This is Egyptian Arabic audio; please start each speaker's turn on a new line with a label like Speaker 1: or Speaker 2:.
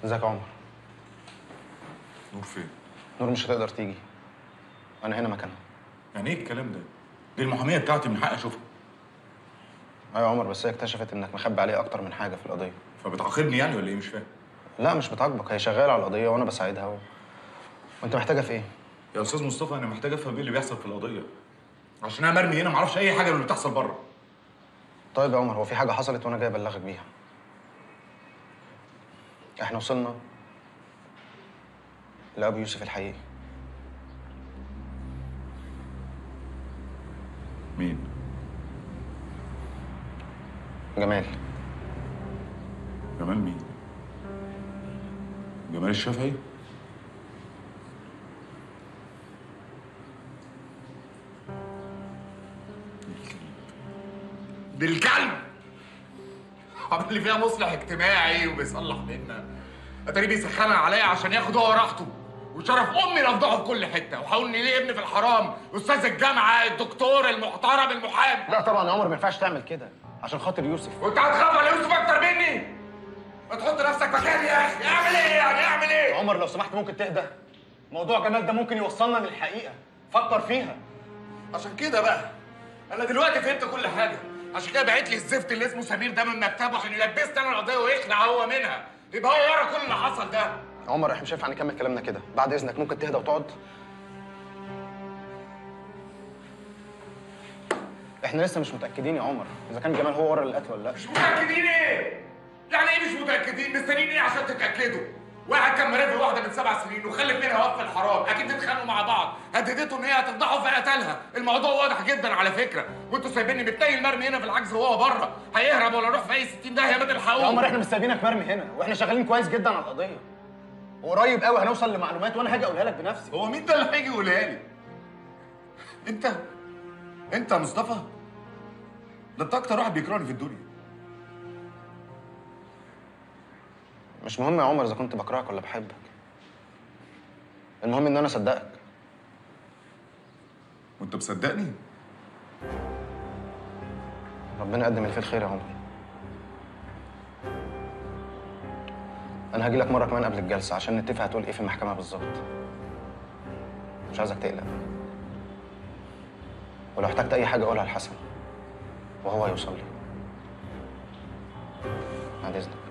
Speaker 1: ازيك يا عمر
Speaker 2: نور فين؟
Speaker 1: نور مش هتقدر تيجي انا هنا مكانها
Speaker 2: يعني ايه الكلام ده؟ دي المحاميه بتاعتي من حقي اشوفها
Speaker 1: ايوه يا عمر بس هي اكتشفت انك مخبي عليها اكتر من حاجه في القضيه
Speaker 2: فبتعاقبني يعني ولا ايه مش فاهم؟
Speaker 1: لا مش بتعاقبك هي شغاله على القضيه وانا بساعدها و... وانت محتاجه في ايه
Speaker 2: يا استاذ مصطفى انا محتاج افهم ايه اللي بيحصل في القضيه عشان انا مرمي هنا ما اعرفش اي حاجه من اللي بتحصل بره
Speaker 1: طيب يا عمر هو في حاجه حصلت وانا جاي ابلغك بيها احنا وصلنا لابو يوسف الحقيقي
Speaker 2: مين؟
Speaker 1: جمال
Speaker 2: جمال مين؟ جمال الشافعي؟ بالكلب عامل لي فيها مصلح اجتماعي وبيصلح منا اتاري بيسخنها عليا عشان ياخد هو راحته وشرف امي رفضعه في كل حته وحاول ان ليه ابني في الحرام استاذ الجامعه الدكتور المحترم المحامي
Speaker 1: لا طبعا يا عمر ما ينفعش تعمل كده عشان خاطر يوسف
Speaker 2: وانت هتخاف على يوسف اكتر مني ما تحط نفسك مكاني يا اخي اعمل ايه يعني اعمل ايه
Speaker 1: عمر لو سمحت ممكن تهدى موضوع جمال ده ممكن يوصلنا للحقيقه فكر فيها
Speaker 2: عشان كده بقى انا دلوقتي فهمت كل حاجه عشان كده بعت لي الزفت اللي اسمه سمير ده من مكتبه عشان يلبسني انا القضيه ويقنع هو منها يبقى هو ورا كل اللي حصل ده
Speaker 1: عمر احنا مش هينفع نكمل كلامنا كده بعد اذنك ممكن تهدى وتقعد احنا لسه مش متاكدين يا عمر اذا كان جمال هو ورا القتل ولا لا
Speaker 2: مش متاكدين ايه يعني ايه مش متاكدين مستنيين ايه عشان تتاكدوا واحد كان مرافق واحده من سبع سنين وخلف منها وقف الحرام اكيد اتخانقوا مع بعض هددته ان هي هتفضحه فقتلها الموضوع واضح جدا على فكره وانتوا سايبيني متنيل مرمي هنا في العجز وهو بره هيهرب ولا يروح في اي 60 داهيه ما
Speaker 1: يا
Speaker 2: تلحقوه
Speaker 1: عمر احنا مش سايبينك مرمي هنا واحنا شغالين كويس جدا على القضيه وقريب قوي هنوصل لمعلومات وانا هاجي اقولها لك بنفسي
Speaker 2: هو مين ده اللي هيجي يقولها لي؟ انت انت يا مصطفى ده انت اكتر واحد بيكرهني في الدنيا
Speaker 1: مش مهم يا عمر اذا كنت بكرهك ولا بحبك المهم ان انا اصدقك
Speaker 2: وانت مصدقني؟
Speaker 1: ربنا يقدم اللي فيه الخير يا عمر انا هاجي لك مره كمان قبل الجلسه عشان نتفق هتقول ايه في المحكمه بالظبط مش عايزك تقلق ولو احتجت اي حاجه قولها لحسن وهو هيوصل لي بعد اذنك